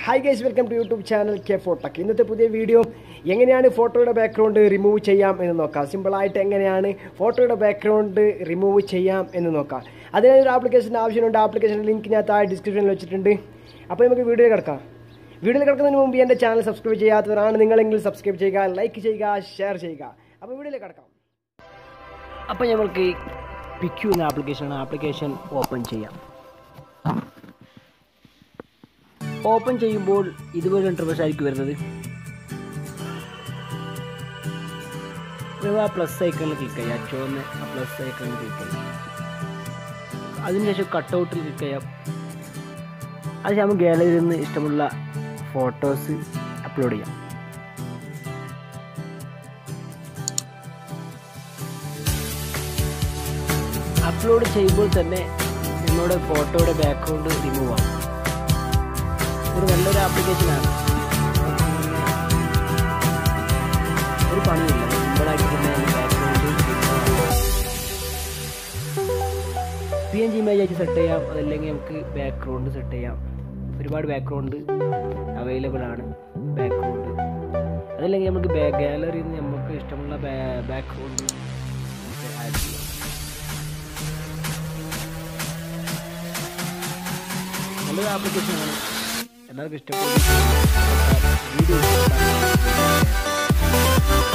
hi guys welcome to YouTube channel കെ ഫോട്ടക്ക് ഇന്നത്തെ പുതിയ വീഡിയോ എങ്ങനെയാണ് ഫോട്ടോയുടെ ബാക്ക്ഗ്രൗണ്ട് റിമൂവ് ചെയ്യാം എന്ന് നോക്കാം സിമ്പിളായിട്ട് എങ്ങനെയാണ് ഫോട്ടോയുടെ ബാക്ക്ഗ്രൗണ്ട് റിമൂവ് ചെയ്യാം എന്ന് നോക്കാം അതിനായി ഒരു ആപ്ലിക്കേഷൻ്റെ ആവശ്യമുണ്ട് ആപ്ലിക്കേഷൻ്റെ ലിങ്ക് ഞാൻ താഴെ ഡിസ്ക്രിപ്ഷനിൽ വെച്ചിട്ടുണ്ട് അപ്പോൾ നമുക്ക് വീഡിയോയിൽ കിടക്കാം വീഡിയോയിൽ കിടക്കുന്നതിന് മുമ്പ് എൻ്റെ ചാനൽ സബ്സ്ക്രൈബ് ചെയ്യാത്തവരാണ് നിങ്ങളെങ്കിൽ സബ്സ്ക്രൈബ് ചെയ്യുക ലൈക്ക് ചെയ്യുക ഷെയർ ചെയ്യുക അപ്പോൾ വീഡിയോയിൽ കിടക്കാം അപ്പോൾ നമ്മൾക്ക് പിക്യു എന്ന ആപ്ലിക്കേഷനാണ് ആപ്ലിക്കേഷൻ ഓപ്പൺ ചെയ്യാം ഓപ്പൺ ചെയ്യുമ്പോൾ ഇതുപോലെ ഇൻ്റർഫേസ് ആയിരിക്കും വരുന്നത് ആ പ്ലസ് ഐക്കണിൽ ക്ലിക്ക് ചെയ്യാം ചുവന്ന് ആ പ്ലസ് ഐക്കണിൽ ക്ലിക്ക് ചെയ്യാം അതിനുശേഷം കട്ടൗട്ടിൽ ക്ലിക്ക് ചെയ്യാം അത് നമുക്ക് ഗാലറിയിൽ നിന്ന് ഇഷ്ടമുള്ള ഫോട്ടോസ് അപ്ലോഡ് ചെയ്യാം അപ്ലോഡ് ചെയ്യുമ്പോൾ തന്നെ നിങ്ങളുടെ ഫോട്ടോയുടെ ബാക്ക്ഗ്രൗണ്ട് റിമൂവ് ആവും ഒരു നല്ലൊരു ആപ്ലിക്കേഷനാണ് ഒരു പണിയില്ല സിമ്പിളായിട്ട് തന്നെ background P N G image ആയിട്ട് സെറ്റ് ചെയ്യാം അതല്ലെങ്കിൽ നമുക്ക് ബാക്ക്ഗ്രൗണ്ട് സെറ്റ് ചെയ്യാം ഒരുപാട് ബാക്ക്ഗ്രൗണ്ട് അവൈലബിൾ ആണ് ബാക്ക്ഗ്രൗണ്ട് അതല്ലെങ്കിൽ നമുക്ക് ഗാലറിയിൽ നിന്ന് നമുക്ക് ഇഷ്ടമുള്ള ബാക്ക്ഗ്രൗണ്ട് നമുക്ക് ആഡ് ചെയ്യാം നല്ലൊരു ആപ്ലിക്കേഷനാണ് എല്ലാവർക്കും ഇഷ്ടപ്പെടും വീഡിയോ